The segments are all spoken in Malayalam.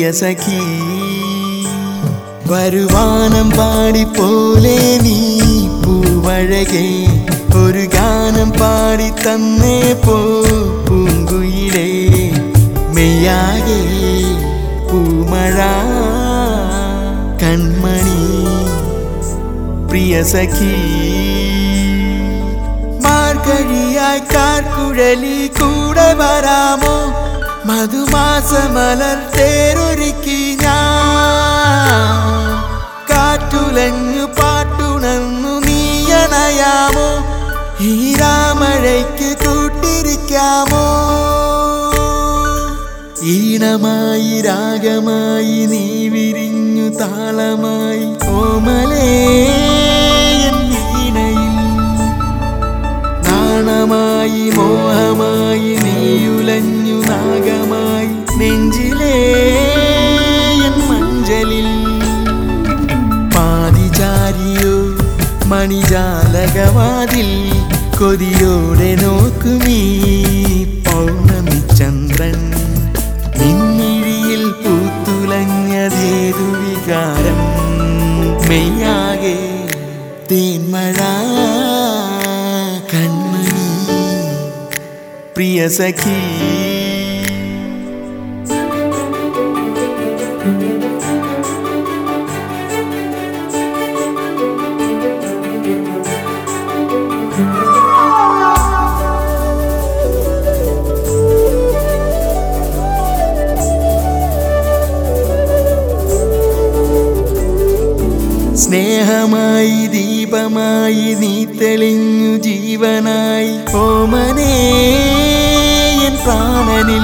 പ്രിയ സഖി വരുവാനം പാടി പോലെ നീ പൂവഴകെ ഒരു ഗാനം പാടി തന്നേ പോ പൂങ്കുയിലേ മെയ്യാകെ പൂമഴ കൺമണി പ്രിയ സഖി മാർഗഴിയായി കാർക്കുഴലി കൂടെ വരാമോ മധുമാസമലർ തേരൊരുക്കി ഞാൻ കാറ്റുലഞ്ഞു പാട്ടുണർന്നു നീയണയാമോ ഈ രാമഴയ്ക്ക് കൂട്ടിരിക്കാമോ ഈണമായി രാഗമായി നീ വിരിഞ്ഞു താളമായി ഓമലേ എൻ വീണയിൽ നാണമായി മോഹമായി നീയുലഞ്ഞു നാഗമായി നെഞ്ചിലേ എൻ മഞ്ചലിൽ പാതിചാരിയോ മണിജാലകവാതിൽ കൊതിയോടെ നോക്കുമീ പൗർണമി ചന്ദ്രൻ നിന്നിഴിയിൽ പൂത്തുലഞ്ഞതേതു വികാരം മെയ്യാകെ തേന്മഴ കൺമണി പ്രിയ സഖി സ്നേഹമായി ദീപമായി നീ തെളിഞ്ഞു ജീവനായി ഓമനേ എൻ പ്രാണനിൽ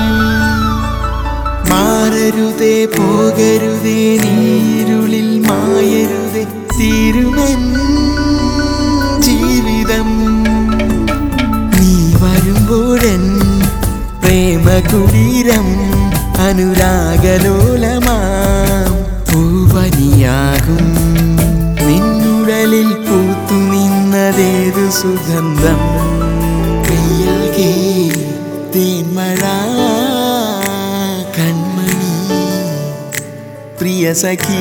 മാറരുതേ പോകരുതേ നീരുളിൽ മായരുതേ തീരുമെൻ ജീവിതം നീ വരുമ്പോഴൻ പ്രേമകുടീരം അനുരാഗലോലമാം പൂവനിയാകും നിന്നുടലിൽ പൂത്തു നിന്നതേതു സുഗന്ധം പെയ്യൽകേ തേന്മഴ കൺമണി പ്രിയ സഖി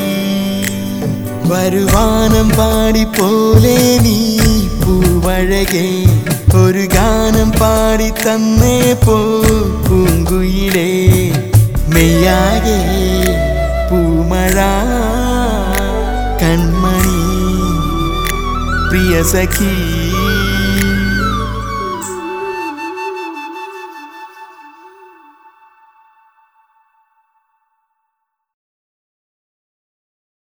വരുവാനം പാടി പോലെ നീ പൂവഴകെ ഒരു ഗാനം പാടി തന്നേ പോ പൂങ്കുയിലേ മെയ്യാകെ പൂമഴ കൺമണി പ്രിയ സഖി